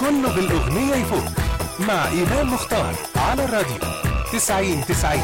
كله بالأغنية يفوق مع إيمان مختار على الراديو 90 90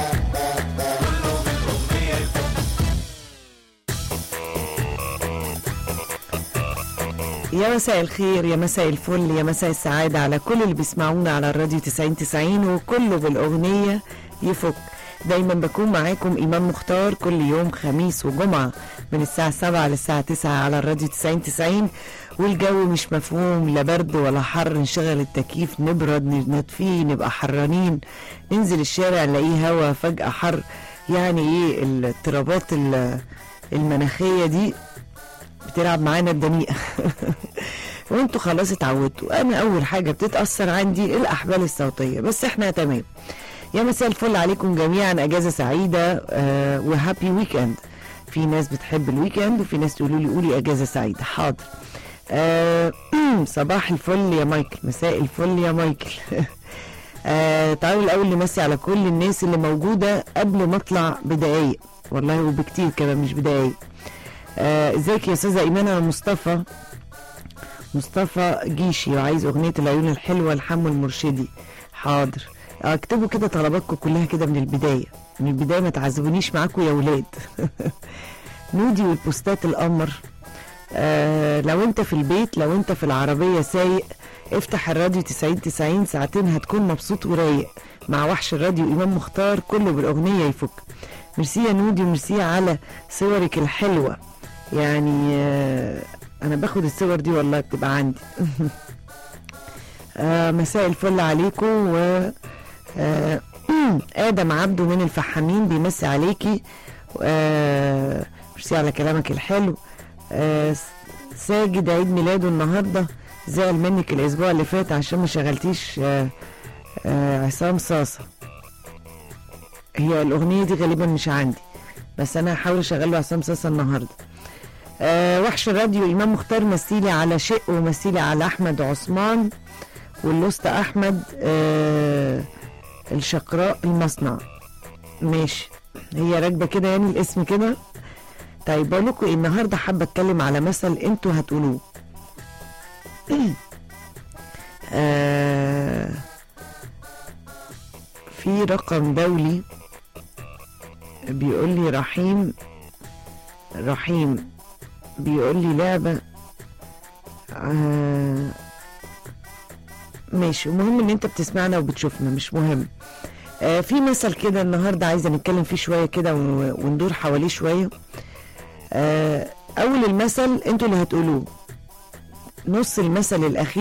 يا مساء الخير يا مساء الفل يا مساء السعادة على كل اللي بيسمعونا على الراديو 90 90 وكله بالأغنية يفك دايما بكون معاكم إمام مختار كل يوم خميس وجمعة من الساعة 7 للساعة 9 على الراديو 90 90 والجو مش مفهوم لا برد ولا حر نشغل التكييف نبرد نطفيه نبقى حرانين ننزل الشارع نلاقيه هوا فجأة حر يعني ايه الاضطرابات ال- المناخية دي بتلعب معانا الدنيئة وانتوا خلاص اتعودتوا انا اول حاجة بتتأثر عندي الاحبال الصوتية بس احنا تمام يا مساء الفل عليكم جميعا اجازة سعيدة آه وهابي ويكند في ناس بتحب الويكند وفي ناس تقولوا لي قولي اجازة سعيدة حاضر آه صباح الفل يا مايكل مساء الفل يا مايكل آه تعالوا الاول نمسي على كل الناس اللي موجودة قبل ما اطلع بدقايق والله وبكتير كمان مش بدقايق آه، ازيك يا استاذه ايمان انا مصطفى مصطفى جيشي وعايز اغنيه العيون الحلوه لحمو المرشدي حاضر آه، اكتبوا كده طلباتكم كلها كده من البدايه من البدايه ما تعذبونيش معاكم يا ولاد نودي والبوستات القمر آه لو انت في البيت لو انت في العربيه سايق افتح الراديو 90 90 ساعتين هتكون مبسوط ورايق مع وحش الراديو امام مختار كله بالاغنيه يفك ميرسي يا نودي وميرسي على صورك الحلوه يعني آه، انا باخد الصور دي والله بتبقى عندي آه، مساء الفل عليكم و آه، ادم عبده من الفحامين بيمسي عليكي آه، ميرسي على كلامك الحلو آه، ساجد عيد ميلاده النهارده زعل منك الاسبوع اللي فات عشان ما شغلتيش آه، آه، عصام صاصه هي الاغنيه دي غالبا مش عندي بس انا هحاول اشغل له عصام صاصه النهارده آه وحش الراديو امام مختار مثيلي على شق ومثيلي على احمد عثمان والوسط احمد آه الشقراء المصنع ماشي هي راكبه كده يعني الاسم كده طيب بقول لكم إيه، النهارده حابه اتكلم على مثل انتوا هتقولوه آه في رقم دولي بيقول لي رحيم رحيم بيقول لي لعبة آه ماشي المهم ان انت بتسمعنا وبتشوفنا مش مهم آه في مثل كده النهارده عايزه نتكلم فيه شويه كده ون- وندور حواليه شويه آه اول المثل انتوا اللي هتقولوه نص المثل الاخير